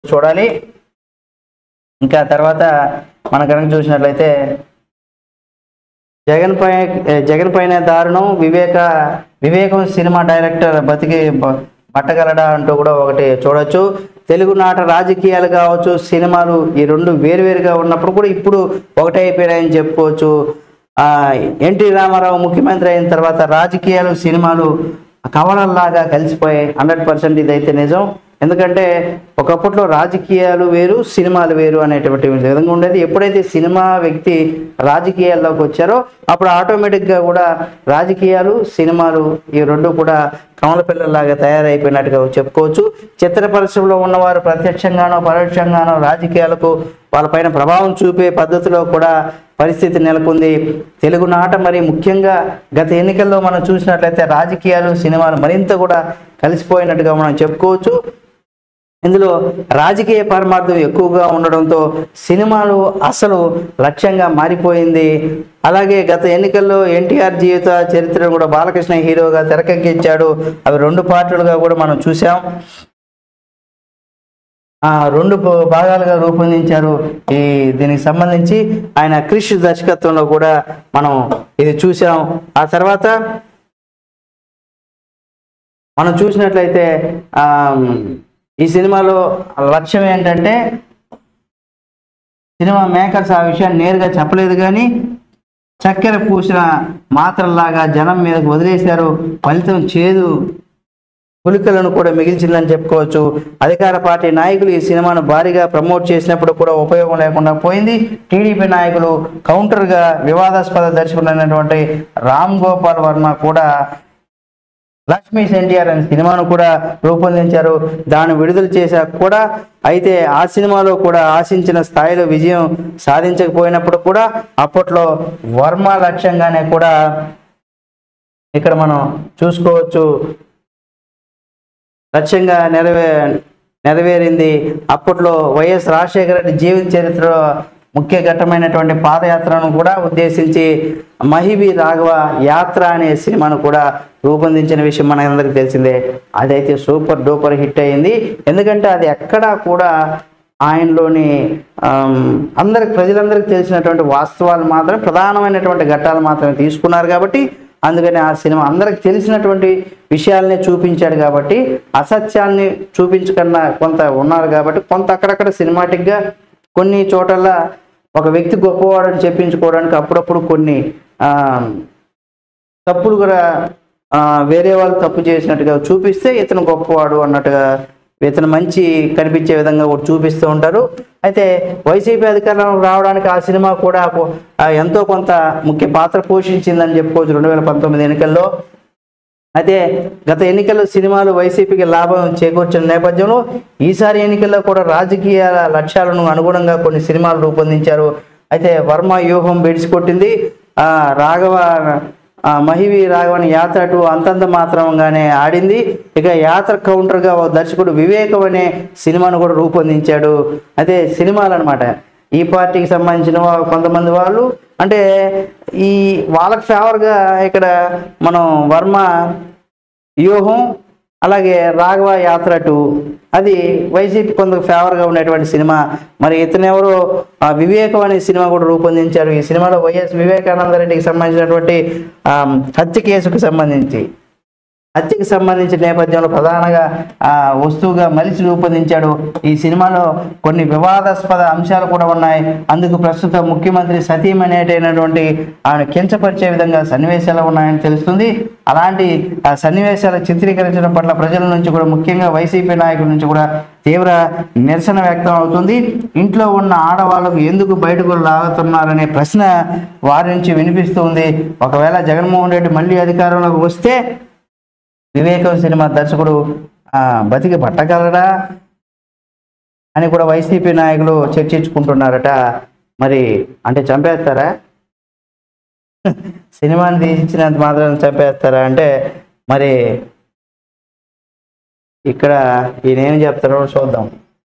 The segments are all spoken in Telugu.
చూడాలి ఇంకా తర్వాత మన కనుక చూసినట్లయితే జగన్ పై జగన్ పైన దారుణం వివేక వివేకం సినిమా డైరెక్టర్ బతికి బ- పట్టగలడా అంటూ కూడా ఒకటి చూడొచ్చు తెలుగు నాట రాజకీయాలు కావచ్చు సినిమాలు ఈ రెండు వేరువేరుగా ఉన్నప్పుడు కూడా ఇప్పుడు ఒకటే అయిపోయినాయని చెప్పుకోవచ్చు ఆ ఎన్టీ రామారావు ముఖ్యమంత్రి అయిన తర్వాత రాజకీయాలు సినిమాలు కవలల్లాగా కలిసిపోయాయి హండ్రెడ్ పర్సెంట్ ఇదైతే నిజం ఎందుకంటే ఒకప్పట్లో రాజకీయాలు వేరు సినిమాలు వేరు అనేటువంటి విధంగా ఉండేది ఎప్పుడైతే సినిమా వ్యక్తి రాజకీయాల్లోకి వచ్చారో అప్పుడు ఆటోమేటిక్గా కూడా రాజకీయాలు సినిమాలు ఈ రెండు కూడా కమల పిల్లల్లాగా తయారైపోయినట్టుగా చెప్పుకోవచ్చు చిత్ర పరిశ్రమలో ఉన్నవారు ప్రత్యక్షంగానో పరోక్షంగానో రాజకీయాలకు వాళ్ళపైన ప్రభావం చూపే పద్ధతిలో కూడా పరిస్థితి నెలకొంది తెలుగు నాట మరి ముఖ్యంగా గత ఎన్నికల్లో మనం చూసినట్లయితే రాజకీయాలు సినిమాలు మరింత కూడా కలిసిపోయినట్టుగా మనం చెప్పుకోవచ్చు ఇందులో రాజకీయ పరమార్థం ఎక్కువగా ఉండడంతో సినిమాలు అసలు లక్ష్యంగా మారిపోయింది అలాగే గత ఎన్నికల్లో ఎన్టీఆర్ జీవిత చరిత్రను కూడా బాలకృష్ణ హీరోగా తెరకెక్కించాడు అవి రెండు పార్టీలుగా కూడా మనం చూసాం ఆ రెండు భా- భాగాలుగా రూపొందించారు ఈ దీనికి సంబంధించి ఆయన క్రిష్ దర్శకత్వంలో కూడా మనం ఇది చూసాం ఆ తర్వాత మనం చూసినట్లయితే ఆ ఈ సినిమాలో లక్ష్యం ఏంటంటే సినిమా మేకర్స్ ఆ విషయాన్ని నేరుగా చెప్పలేదు కానీ చక్కెర పూసిన మాత్రలాగా జనం మీదకు వదిలేశారు ఫలితం చేదు పులికలను కూడా మిగిల్చిందని చెప్పుకోవచ్చు అధికార పార్టీ నాయకులు ఈ సినిమాను భారీగా ప్రమోట్ చేసినప్పుడు కూడా ఉపయోగం లేకుండా పోయింది టీడీపీ నాయకులు కౌంటర్గా వివాదాస్పద దర్శకుడైనటువంటి రామ్ గోపాల్ వర్మ కూడా లక్ష్మీ ఎన్టీఆర్ అనే సినిమాను కూడా రూపొందించారు దాన్ని విడుదల చేశాక కూడా అయితే ఆ సినిమాలో కూడా ఆశించిన స్థాయిలో విజయం సాధించకపోయినప్పుడు కూడా అప్పట్లో వర్మ లక్ష్యంగానే కూడా ఇక్కడ మనం చూసుకోవచ్చు లక్ష్యంగా నెరవే నెరవేరింది అప్పట్లో వైఎస్ రాజశేఖర రెడ్డి జీవిత చరిత్రలో ముఖ్య ఘట్టమైనటువంటి పాదయాత్రను కూడా ఉద్దేశించి మహివి రాఘవ యాత్ర అనే సినిమాను కూడా రూపొందించిన విషయం మనందరికీ తెలిసిందే అదైతే సూపర్ డూపర్ హిట్ అయింది ఎందుకంటే అది ఎక్కడా కూడా ఆయనలోని ఆమ్, అందరికి ప్రజలందరికీ తెలిసినటువంటి వాస్తవాలు మాత్రమే ప్రధానమైనటువంటి ఘట్టాలు మాత్రమే తీసుకున్నారు కాబట్టి అందుకని ఆ సినిమా అందరికి తెలిసినటువంటి విషయాలనే చూపించాడు కాబట్టి అసత్యాల్ని చూపించకుండా కొంత ఉన్నారు కాబట్టి కొంత అక్కడక్కడ సినిమాటిక్గా కొన్ని చోటల్లా ఒక వ్యక్తి గొప్పవాడని చెప్పించుకోవడానికి అప్పుడప్పుడు కొన్ని ఆ, తప్పులు కూడా ఆ, వేరే వాళ్ళు తప్పు చేసినట్టుగా చూపిస్తే ఇతను గొప్పవాడు అన్నట్టుగా ఇతను మంచి కనిపించే విధంగా కూడా చూపిస్తూ ఉంటారు అయితే వైసీపీ అధికారంలోకి రావడానికి ఆ సినిమా కూడా పో- ఆ, ఎంతో కొంత ముఖ్య పాత్ర పోషించిందని చెప్పుకోవచ్చు రెండు వేల పంతొమ్మిది ఎన్నికల్లో అయితే గత ఎన్నికల్లో సినిమాలు వైసీపీకి లాభం చేకూర్చిన నేపథ్యంలో ఈసారి ఎన్నికల్లో కూడా రాజకీయ లక్ష్యాలను అనుగుణంగా కొన్ని సినిమాలు రూపొందించారు అయితే వర్మ వ్యూహం బెడిసికొట్టింది ఆ రాఘవ ఆ, మహివి రాఘవన్ యాత్ర టు అంతంత మాత్రంగానే ఆడింది ఇక యాత్ర కౌంటర్గా ఓ దర్శకుడు వివేకం అనే సినిమాను కూడా రూపొందించాడు అదే సినిమాలు అనమాట ఈ పార్టీకి సంబంధించిన వా- కొంతమంది వాళ్ళు అంటే ఈ వాళ్ళకి ఫేవర్గా ఇక్కడ మనం వర్మ వ్యూహం అలాగే రాఘవ యాత్ర టూ అది వైసీపీ కొంత ఫేవర్గా ఉన్నటువంటి సినిమా మరి ఇతను ఎవరు ఆ, వివేకం అనే సినిమా కూడా రూపొందించారు ఈ సినిమాలో వైఎస్ వివేకానంద రెడ్డికి సంబంధించినటువంటి ఆ, హత్య కేసుకు సంబంధించి హత్యకి సంబంధించిన నేపథ్యంలో ప్రధానంగా ఆ, వస్తువుగా మలిచి రూపొందించాడు ఈ సినిమాలో కొన్ని వివాదాస్పద అంశాలు కూడా ఉన్నాయి అందుకు ప్రస్తుత ముఖ్యమంత్రి సతీం అనేటైనటువంటి ఆయన కించపరిచే విధంగా సన్నివేశాలు ఉన్నాయని తెలుస్తుంది అలాంటి ఆ సన్నివేశాలు చిత్రీకరించడం పట్ల ప్రజల నుంచి కూడా ముఖ్యంగా వైసీపీ నాయకుల నుంచి కూడా తీవ్ర నిరసన వ్యక్తం అవుతుంది ఇంట్లో ఉన్న ఆడవాళ్ళకు ఎందుకు బయటకు లాగుతున్నారనే ప్రశ్న వారి నుంచి వినిపిస్తుంది ఒకవేళ జగన్మోహన్ రెడ్డి మళ్ళీ అధికారంలోకి వస్తే వివేకం సినిమా దర్శకుడు ఆ, బతికి పట్టగలడా అని కూడా వైసీపీ నాయకులు చర్చించుకుంటున్నారట మరి అంటే చంపేస్తారా సినిమాని తీసినంత మాత్రం చంపేస్తారా అంటే మరి ఇక్కడ ఈయన ఏం చెప్తారో చూద్దాం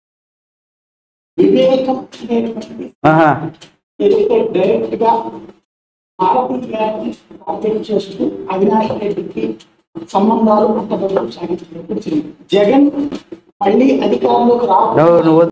వివేకం అనేటువంటిది ఆహా ఏదైతే డైరెక్ట్ గా భారతీయాన్ని టార్గెట్ చేస్తూ అవినాష్ రెడ్డికి సంబంధాలు అంతవరకు సాగించినప్పుడు సినిమా జగన్ మళ్ళీ అధికారంలోకి రా నువ్వు నువ్వు